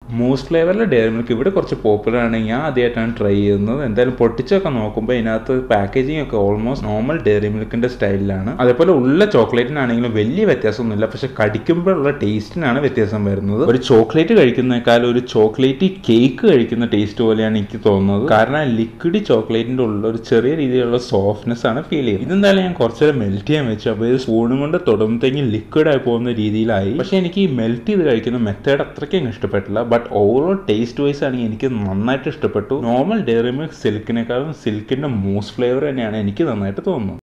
മൂസ് ഫ്ലേവറിലെ diary milk ഇവിടെ കുറച്ച് popular ആണ് ഞാൻ ആദ്യമായിട്ടാണ് ട്രൈ ചെയ്യുന്നത് എന്തായാലും പൊട്ടിച്ചൊക്കെ നോക്കുമ്പോൾ ഇതിനകത്ത് പാക്കേജിംഗ് ഒക്കെ ഓൾമോസ്റ്റ് നോർമൽ ഡയറി മിൽക്കിന്റെ സ്റ്റൈലിലാണ് അതേപോലെ ഉള്ള ചോക്ലേറ്റിനാണെങ്കിലും വലിയ വ്യത്യാസമൊന്നുമില്ല പക്ഷെ കടിക്കുമ്പോഴുള്ള ടേസ്റ്റിനാണ് വ്യത്യാസം വരുന്നത് ഒരു ചോക്ലേറ്റ് കഴിക്കുന്നേക്കാൾ ഒരു ചോക്ലേറ്റ് കേക്ക് കഴിക്കുന്ന ടേസ്റ്റ് പോലെയാണ് എനിക്ക് തോന്നുന്നത് കാരണം ലിക്വിഡ് ചോക്ലേറ്റിന്റെ ഉള്ള ഒരു ചെറിയ രീതിയിലുള്ള സോഫ്റ്റ്നെസ് ആണ് ഫീൽ ചെയ്യുന്നത് ഇതെന്തായാലും ഞാൻ കുറച്ചേരം മെൽറ്റ് ചെയ്യാൻ വെച്ചു അപ്പോൾ ഇത് സ്പൂണും കൊണ്ട് തൊടുമ്പോഴത്തേക്കും ലിക്വിഡ് ആയി പോകുന്ന രീതിയിലായി പക്ഷെ എനിക്ക് ഈ മെൽറ്റ് ചെയ്ത് കഴിക്കുന്ന മെത്തേഡ് അത്രയ്ക്കും ഇഷ്ടപ്പെട്ടില്ല ബട്ട് ഓവറോൾ ടേസ്റ്റ് വൈസ് ആണെങ്കിൽ എനിക്ക് നന്നായിട്ട് ഇഷ്ടപ്പെട്ടു നോർമൽ ഡയറി മിൽക്ക് സിൽക്കിനേക്കാളും സിൽക്കിന്റെ മൂസ് ഫ്ലേവർ തന്നെയാണ് എനിക്ക് നന്നായിട്ട് തോന്നുന്നത്